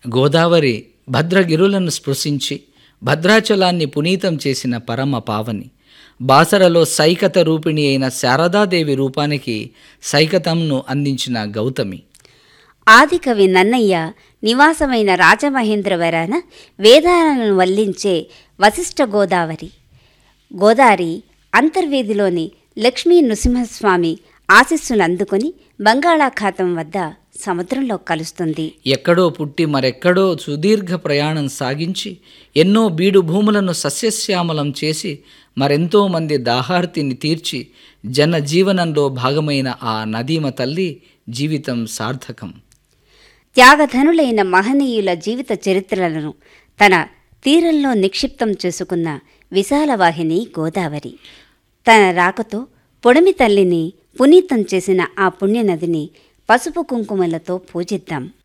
గోదావరి భద్రగిరులను స్పృశించి భద్రాచలాన్ని పునీతం చేసిన పరమ పావని బాసరలో సైకత రూపిణి అయిన శారదాదేవి రూపానికి సైకతంను అందించిన గౌతమి ఆదికవి నన్నయ్య నివాసమైన రాజమహేంద్రవరాన వేదాలను వల్లించే వశిష్ఠ గోదావరి గోదావరి అంతర్వేదిలోని లక్ష్మీ నృసింహస్వామి ఆశీస్సులు అందుకొని బంగాళాఖాతం వద్ద సముద్రంలో కలుస్తుంది ఎక్కడో పుట్టి మరెక్కడో సుదీర్ఘ ప్రయాణం సాగించి ఎన్నో బీడు భూములను సస్యశ్యామలం చేసి మరెంతో మంది దాహార్తిని తీర్చి జనజీవనంలో భాగమైన ఆ నదీమ తల్లి జీవితం సార్థకం త్యాగధనులైన మహనీయుల జీవిత చరిత్రలను తన తీరంలో నిక్షిప్తం చేసుకున్న విశాలవాహిని గోదావరి తన రాకతో పొడిమి తల్లిని పునీతం చేసిన ఆ పుణ్యనదిని పసుపు కుంకుమలతో పూజిద్దాం